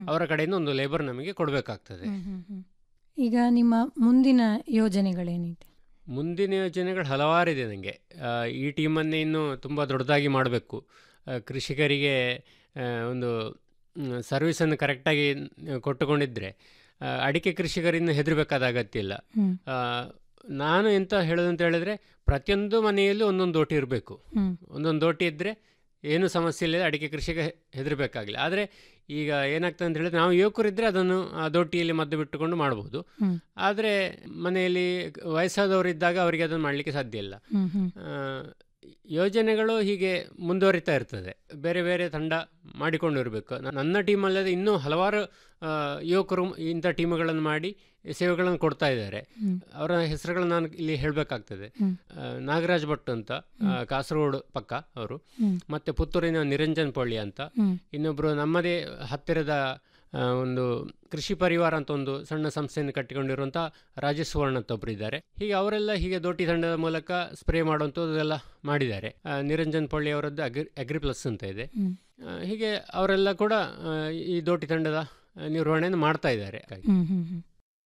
ಅವರ ಕಡೆಯಿಂದ ಒಂದು ಲೇಬರ್ ನಮಗೆ ಕೊಡಬೇಕಾಗ್ತದೆ ಹ್ಮ್, ಹ್ಮ್, ಹ್ಮ್. ಈಗ ನಿಮ್ಮ ಮುಂದಿನ ಯೋಜನೆಗಳೇನಿದೆ ಮುಂದಿನ ಯೋಜನೆಗಳು ಹಲವಾರಿದೆ ನನಗೆ ಈ ಟೀಮನ್ನೇ ಇನ್ನೂ ತುಂಬ ದೊಡ್ಡದಾಗಿ ಮಾಡಬೇಕು ಕೃಷಿಕರಿಗೆ ಆ, ಒಂದು ಸರ್ವಿಸನ್ನು ಕರೆಕ್ಟಾಗಿ ಕೊಟ್ಟುಕೊಂಡಿದ್ದರೆ ಆ, ಅಡಿಕೆ ಕೃಷಿಕರಿನ್ನು ಹೆದರಬೇಕಾದ ಅಗತ್ಯ ಇಲ್ಲ ಹ್ಮ್, ಆ, ನಾನು ಎಂತ ಹೇಳೋದಂತ ಹೇಳಿದ್ರೆ ಪ್ರತಿಯೊಂದು ಮನೆಯಲ್ಲೂ ಒಂದೊಂದು ದೋಟಿ ಇರಬೇಕು ಹ್ಮ್, ಒಂದೊಂದು ದೋಟಿ ಇದ್ದರೆ ಏನು ಸಮಸ್ಯೆ ಇಲ್ಲ ಅಡಿಕೆ ಕೃಷಿಗೆ ಹೆದರಬೇಕಾಗಿಲ್ಲ ಆದರೆ ಈಗ ಏನಾಗ್ತದೆ ಅಂತ ಹೇಳಿದ್ರೆ ನಾವು ಯುವಕರಿದ್ದರೆ ಅದನ್ನು ಆ ದೋಟಿಯಲ್ಲಿ ಮದ್ದು ಬಿಟ್ಟುಕೊಂಡು ಮಾಡ್ಬೋದು ಹ್ಮ್, ಆದರೆ ಮನೆಯಲ್ಲಿ ವಯಸ್ಸಾದವರಿದ್ದಾಗ ಅವರಿಗೆ ಅದನ್ನು ಮಾಡಲಿಕ್ಕೆ ಸಾಧ್ಯ ಇಲ್ಲ ಹ್ಮ್, ಹ್ಮ್, ಆ, ಯೋಜನೆಗಳು ಹೀಗೆ ಮುಂದುವರಿತಾ ಇರ್ತದೆ ಬೇರೆ ಬೇರೆ ತಂಡ ಮಾಡಿಕೊಂಡು ಇರಬೇಕು ನನ್ನ ಟೀಮಲ್ಲದೆ ಇನ್ನೂ ಹಲವಾರು ಆ, ಯುವಕರು ಇಂಥ ಟೀಮ್ಗಳನ್ನು ಮಾಡಿ ಸೇವೆಗಳನ್ನು ಕೊಡ್ತಾ ಇದ್ದಾರೆ ಹ್ಮ್. ಅವರ ಹೆಸರುಗಳನ್ನು ನಾನು ಇಲ್ಲಿ ಹೇಳಬೇಕಾಗ್ತದೆ ಹ್ಮ್. ನಾಗರಾಜ್ ಭಟ್ ಅಂತ ಆ, ಕಾಸರಗೋಡು ಪಕ್ಕ ಅವರು ಹ್ಮ್, ಮತ್ತು ಪುತ್ತೂರಿನ ನಿರಂಜನ್ ಪೊಳ್ಳಿ ಅಂತ ಹ್ಮ್, ಇನ್ನೊಬ್ಬರು ನಮ್ಮದೇ ಹತ್ತಿರದ ಆ, ಒಂದು ಕೃಷಿ ಪರಿವಾರ ಅಂತ ಒಂದು ಸಣ್ಣ ಸಂಸ್ಥೆಯನ್ನು ಕಟ್ಟಿಕೊಂಡಿರುವಂಥ ರಾಜೇಶ್ ಸುವರ್ಣ ಅಂತ ಒಬ್ಬರು ಇದ್ದಾರೆ ಹೀಗೆ ಅವರೆಲ್ಲ ಹೀಗೆ ದೋಟಿ ತಂಡದ ಮೂಲಕ ಸ್ಪ್ರೇ ಮಾಡುವಂಥದ್ದೆಲ್ಲ ಮಾಡಿದ್ದಾರೆ ಆ, ನಿರಂಜನ್ ಪೊಳ್ಳಿ ಅವರದ್ದು ಅಗ್ರಿ ಅಗ್ರಿ ಪ್ಲಸ್ ಅಂತ ಇದೆ ಹ್ಮ್, ಆ, ಹೀಗೆ ಅವರೆಲ್ಲ ಕೂಡ ಆ, ಈ ದೋಟಿ ತಂಡದ ಆ, ನಿರ್ವಹಣೆಯನ್ನು ಮಾಡ್ತಾ ಇದ್ದಾರೆ ಹ್ಮ್, ಹ್ಮ್, ಹ್ಮ್.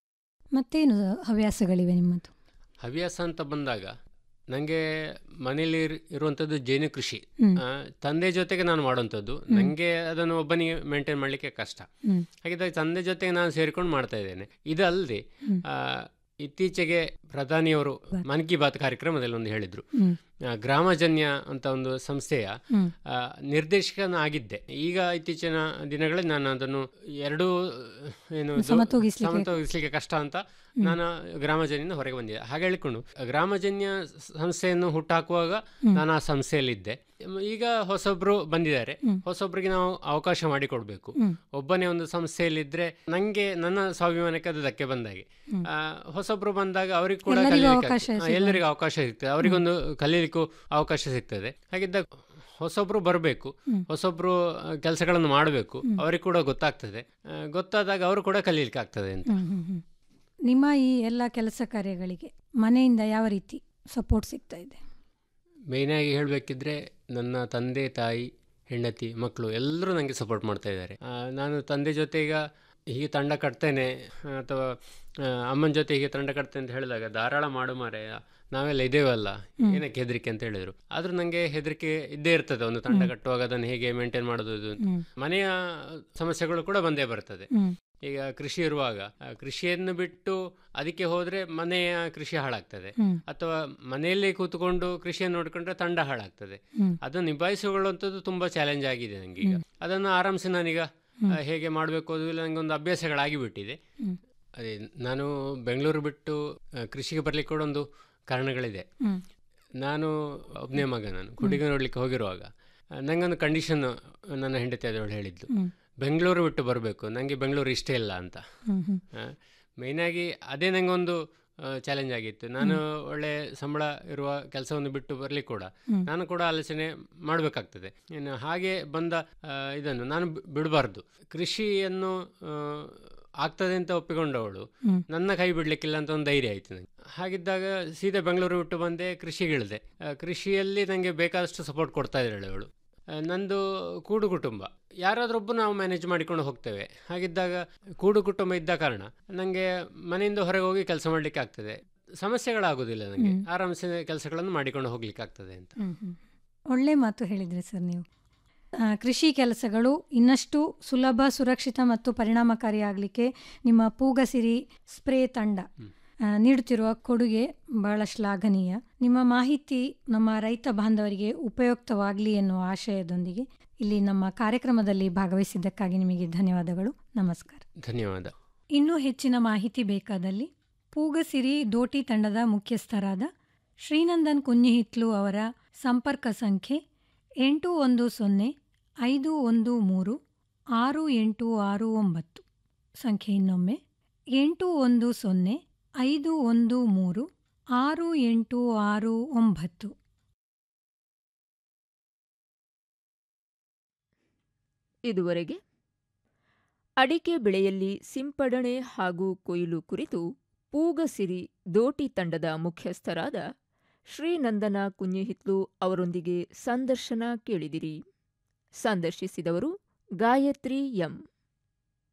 ಮತ್ತೇನು ಹವ್ಯಾಸಗಳಿವೆ ನಿಮ್ಮದು ಹವ್ಯಾಸ ಅಂತ ಬಂದಾಗ ನನಗೆ ಮನೆಯಲ್ಲಿ ಇರ್- ಇರುವಂಥದ್ದು ಜೇನು ಕೃಷಿ ಹ್ಮ್, ಆ, ತಂದೆ ಜೊತೆಗೆ ನಾನು ಮಾಡುವಂಥದ್ದು ನನಗೆ ಅದನ್ನು ಒಬ್ಬನಿಗೆ ಮೇಂಟೈನ್ ಮಾಡಲಿಕ್ಕೆ ಕಷ್ಟ ಹ್ಮ್, ಹಾಗಿದ್ದಾಗ ತಂದೆ ಜೊತೆಗೆ ನಾನು ಸೇರಿಕೊಂಡು ಮಾಡ್ತಾ ಇದ್ದೇನೆ ಇದಲ್ಲದೆ ಹ್ಮ್. ಆ, ಇತ್ತೀಚೆಗೆ ಪ್ರಧಾನಿಯವರು ಮನ್ ಕಿ ಬಾತ್ ಕಾರ್ಯಕ್ರಮದಲ್ಲಿ ಒಂದು ಹೇಳಿದರು ಹ್ಮ್, ಗ್ರಾಮಜನ್ಯ ಅಂತ ಒಂದು ಸಂಸ್ಥೆಯ ಹ್ಮ್, ಆ, ನಿರ್ದೇಶಕನಾಗಿದ್ದೆ ಈಗ ಇತ್ತೀಚಿನ ದಿನಗಳಲ್ಲಿ ನಾನು ಅದನ್ನು ಎರಡೂ ಏನು ಇದು ಸಮತೂಗಿಸ್ಲಿಕ್ಕೆ- ಸಮತೂಗಿಸ್ಲಿಕ್ಕೆ ಕಷ್ಟ ಅಂತ ನಾನು ಗ್ರಾಮಜನ್ಯದಿಂದ ಹೊರಗೆ ಬಂದಿದ್ದೆ ಹಾಗೆ ಹೇಳಿಕೊಂಡು ಗ್ರಾಮಜನ್ಯ ಸಂಸ್ಥೆಯನ್ನು ಹುಟ್ಟಾಕುವಾಗ ನಾನು ಆ ಸಂಸ್ಥೆಯಲ್ಲಿದ್ದೆ ಈಗ ಹೊಸೊಬ್ರು ಬಂದಿದ್ದಾರೆ ಹೊಸೊಬ್ರಿಗೆ ನಾವು ಅವಕಾಶ ಮಾಡಿಕೊಡ್ಬೇಕು ಹ್ಮ್. ಒಬ್ಬನೇ ಒಂದು ಸಂಸ್ಥೆಯಲ್ಲಿದ್ದರೆ ನನಗೆ ನನ್ನ ಸ್ವಾಭಿಮಾನಕ್ಕೆ ಅದು ಧಕ್ಕೆ ಬಂದಾಗೆ ಆ, ಹೊಸೊಬ್ರು ಬಂದಾಗ ಅವ್ರಿಗೆ ಕೂಡ ಎಲ್ಲರಿಗೂ ಕಲೀಲಿಕ್ಕೆ ಅವಕಾಶ ಆಗ್ತದೆ. ಹಾ, ಎಲ್ಲರಿಗೂ ಅವಕಾಶ ಸಿಗ್ತದೆ ಅವರಿಗೊಂದು ಕಲೀಲಿಕ್ಕೂ ಅವಕಾಶ ಸಿಗ್ತದೆ ಹಾಗಿದ್ದಾಗ ಹೊಸೊಬ್ರು ಬರಬೇಕು ಹೊಸೊಬ್ರು ಕೆಲಸಗಳನ್ನು ಮಾಡಬೇಕು ಅವ್ರಿಗೆ ಕೂಡ ಗೊತ್ತಾಗ್ತದೆ ಆ, ಗೊತ್ತಾದಾಗ ಅವರು ಕೂಡ ಕಲೀಲಿಕ್ಕೆ ಆಗ್ತದೆ ಅಂತ ಹ್ಮ್, ಹ್ಮ್, ಹ್ಮ್. ನಿಮ್ಮ ಈ ಎಲ್ಲ ಕೆಲಸ ಕಾರ್ಯಗಳಿಗೆ ಮನೆಯಿಂದ ಯಾವ ರೀತಿ ಸಪೋರ್ಟ್ ಸಿಗ್ತಾ ಇದೆ ಮೇಯ್ನಾಗಿ ಹೇಳಬೇಕಿದ್ರೆ ನನ್ನ ತಂದೆ ತಾಯಿ ಹೆಂಡತಿ ಮಕ್ಕಳು ಎಲ್ಲರೂ ನನಗೆ ಸಪೋರ್ಟ್ ಮಾಡ್ತಾ ಇದ್ದಾರೆ ಆ, ನಾನು ತಂದೆ ಜೊತೆ ಈಗ ಹೀಗೆ ತಂಡ ಕಟ್ತೇನೆ ಅಥವಾ ಆ, ಅಮ್ಮನ ಜೊತೆ ಹೀಗೆ ತಂಡ ಕಟ್ತೇನೆ ಅಂತ ಹೇಳಿದಾಗ ಧಾರಾಳ ಮಾಡು ಮಾರೆ ನಾವೆಲ್ಲ ಇದೇವಲ್ಲ ಏನಕ್ಕೆ ಹೆದರಿಕೆ ಅಂತ ಹೇಳಿದರು ಆದರೂ ನನಗೆ ಹೆದರಿಕೆ ಇದ್ದೇ ಇರ್ತದೆ ಒಂದು ತಂಡ ಕಟ್ಟುವಾಗ ಅದನ್ನು ಹೇಗೆ ಮೇಂಟೈನ್ ಮಾಡೋದು ಇದು ಅಂತ. ಹ್ಮ್. ಮನೆಯ ಸಮಸ್ಯೆಗಳು ಕೂಡ ಬಂದೇ ಬರ್ತದೆ ಹ್ಮ್, ಈಗ ಕೃಷಿ ಇರುವಾಗ ಆ, ಕೃಷಿಯನ್ನು ಬಿಟ್ಟು ಅದಕ್ಕೆ ಹೋದರೆ ಮನೆಯ ಕೃಷಿ ಹಾಳಾಗ್ತದೆ ಹ್ಮ್, ಅಥವಾ ಮನೆಯಲ್ಲೇ ಕೂತ್ಕೊಂಡು ಕೃಷಿಯನ್ನು ನೋಡಿಕೊಂಡ್ರೆ ತಂಡ ಹಾಳಾಗ್ತದೆ ಹ್ಮ್, ಅದನ್ನು ನಿಭಾಯಿಸಿಕೊಳ್ಳುವಂಥದ್ದು ತುಂಬ ಚಾಲೆಂಜ್ ಆಗಿದೆ ನನಗೆ ಈಗ ಅದನ್ನು ಆರಾಮ್ಸೆ ನಾನೀಗ ಆ, ಹೇಗೆ ಮಾಡಬೇಕು ಅದು ಇಲ್ಲ ನನಗೆ ಒಂದು ಅಭ್ಯಾಸಗಳಾಗಿ ಬಿಟ್ಟಿದೆ ಹ್ಮ್. ಅದೇ ನಾನು ಬೆಂಗಳೂರು ಬಿಟ್ಟು ಆ, ಕೃಷಿಗೆ ಬರಲಿಕ್ಕೆ ಕೂಡ ಒಂದು ಕಾರಣಗಳಿದೆ ಹ್ಮ್, ನಾನು ಒಬ್ಬನೇ ಮಗ ನಾನು ಗುಡಿಗೆ ನೋಡಲಿಕ್ಕೆ ಹೋಗಿರುವಾಗ ಆ, ನನಗೊಂದು ಕಂಡೀಷನ್ ನನ್ನ ಹೆಂಡತಿ ಆದವಳು ಹೇಳಿದ್ದು ಹ್ಮ್, ಬೆಂಗಳೂರು ಬಿಟ್ಟು ಬರಬೇಕು ನನಗೆ ಬೆಂಗಳೂರು ಇಷ್ಟ ಇಲ್ಲ ಅಂತ ಹ್ಮ್, ಹ್ಮ್, ಮೇಯ್ನಾಗಿ ಅದೇ ನನಗೊಂದು ಚಾಲೆಂಜ್ ಆಗಿತ್ತು ನಾನು ಒಳ್ಳೆ ಸಂಬಳ ಇರುವ ಕೆಲಸವನ್ನು ಬಿಟ್ಟು ಬರಲಿಕ್ಕೆ ಕೂಡ ನಾನು ಕೂಡ ಆಲೋಚನೆ ಮಾಡಬೇಕಾಗ್ತದೆ ಇನ್ನು ಹಾಗೆ ಬಂದ ಆ, ಇದನ್ನು ನಾನು ಬಿ- ಬಿಡಬಾರ್ದು ಕೃಷಿಯನ್ನು ಆ, ಆಗ್ತದೆ ಅಂತ ಒಪ್ಪಿಕೊಂಡವಳು ಹ್ಮ್. ನನ್ನ ಕೈ ಬಿಡಲಿಕ್ಕಿಲ್ಲ ಅಂತ ಒಂದು ಧೈರ್ಯ ಆಯಿತು ನನಗೆ ಹಾಗಿದ್ದಾಗ ಸೀದಾ ಬೆಂಗಳೂರು ಬಿಟ್ಟು ಬಂದೆ ಕೃಷಿಗಿಳಿದೆ ಆ, ಕೃಷಿಯಲ್ಲಿ ನನಗೆ ಬೇಕಾದಷ್ಟು ಸಪೋರ್ಟ್ ಕೊಡ್ತಾ ಇದ್ದಾಳೆ ಅವಳು ಆ, ನಂದು ಕೂಡು ಕುಟುಂಬ ಯಾರಾದ್ರೊಬ್ಬ ನಾವು ಮ್ಯಾನೇಜ್ ಮಾಡಿಕೊಂಡು ಹೋಗ್ತೇವೆ ಹಾಗಿದ್ದಾಗ ಕೂಡು ಕುಟುಂಬ ಇದ್ದ ಕಾರಣ ನನಗೆ ಮನೆಯಿಂದ ಹೊರಗೆ ಹೋಗಿ ಕೆಲಸ ಮಾಡಲಿಕ್ಕೆ ಆಗ್ತದೆ ಸಮಸ್ಯೆಗಳಾಗೋದಿಲ್ಲ ನನಗೆ ಆರಾಮ್ಸೆ ಕೆಲಸಗಳನ್ನು ಮಾಡಿಕೊಂಡು ಹೋಗ್ಲಿಕ್ಕೆ ಆಗ್ತದೆ ಅಂತ ಹ್ಮ್, ಹ್ಮ್. ಒಳ್ಳೆ ಮಾತು ಹೇಳಿದ್ರಿ ಸರ್ ನೀವು ಆ, ಕೃಷಿ ಕೆಲಸಗಳು ಇನ್ನಷ್ಟು ಸುಲಭ ಸುರಕ್ಷಿತ ಮತ್ತು ಪರಿಣಾಮಕಾರಿಯಾಗಲಿಕ್ಕೆ ನಿಮ್ಮ ಪೂಗಸಿರಿ ಸ್ಪ್ರೇ ತಂಡ ಆ, ನೀಡುತ್ತಿರುವ ಕೊಡುಗೆ ಬಹಳ ಶ್ಲಾಘನೀಯ ನಿಮ್ಮ ಮಾಹಿತಿ ನಮ್ಮ ರೈತ ಬಾಂಧವರಿಗೆ ಉಪಯುಕ್ತವಾಗಲಿ ಎನ್ನುವ ಆಶಯದೊಂದಿಗೆ ಇಲ್ಲಿ ನಮ್ಮ ಕಾರ್ಯಕ್ರಮದಲ್ಲಿ ಭಾಗವಹಿಸಿದ್ದಕ್ಕಾಗಿ ನಿಮಗೆ ಧನ್ಯವಾದಗಳು ನಮಸ್ಕಾರ ಧನ್ಯವಾದ ಇನ್ನೂ ಹೆಚ್ಚಿನ ಮಾಹಿತಿ ಬೇಕಾದಲ್ಲಿ ಪೂಗಸಿರಿ ದೋಟಿ ತಂಡದ ಮುಖ್ಯಸ್ಥರಾದ ಶ್ರೀನಂದನ್ ಕುഞ്ഞിಹಿತ್ಲು ಅವರ ಸಂಪರ್ಕ ಸಂಖ್ಯೆ ಎಂಟು ಒಂದು ಸೊನ್ನೆ ಐದು ಒಂದು ಮೂರು ಆರು ಎಂಟು ಆರು ಒಂಬತ್ತು ಸಂಖ್ಯೆ ಇನ್ನೊಮ್ಮೆ ಎಂಟು ಒಂದು ಸೊನ್ನೆ ಐದು ಒಂದು ಮೂರು ಆರು ಎಂಟು ಆರು ಒಂಬತ್ತು ಇದುವರೆಗೆ ಅಡಿಕೆ ಬೆಳೆಯಲ್ಲಿ ಸಿಂಪಡಣೆ ಹಾಗೂ ಕೊಯ್ಲು ಕುರಿತು ಪೂಗಸಿರಿ ದೋಟಿ ತಂಡದ ಮುಖ್ಯಸ್ಥರಾದ ಶ್ರೀನಂದನ ಕುഞ്ഞിಹಿತ್ಲು ಅವರೊಂದಿಗೆ ಸಂದರ್ಶನ ಕೇಳಿದಿರಿ ಸಂದರ್ಶಿಸಿದವರು ಗಾಯತ್ರಿ ಎಂ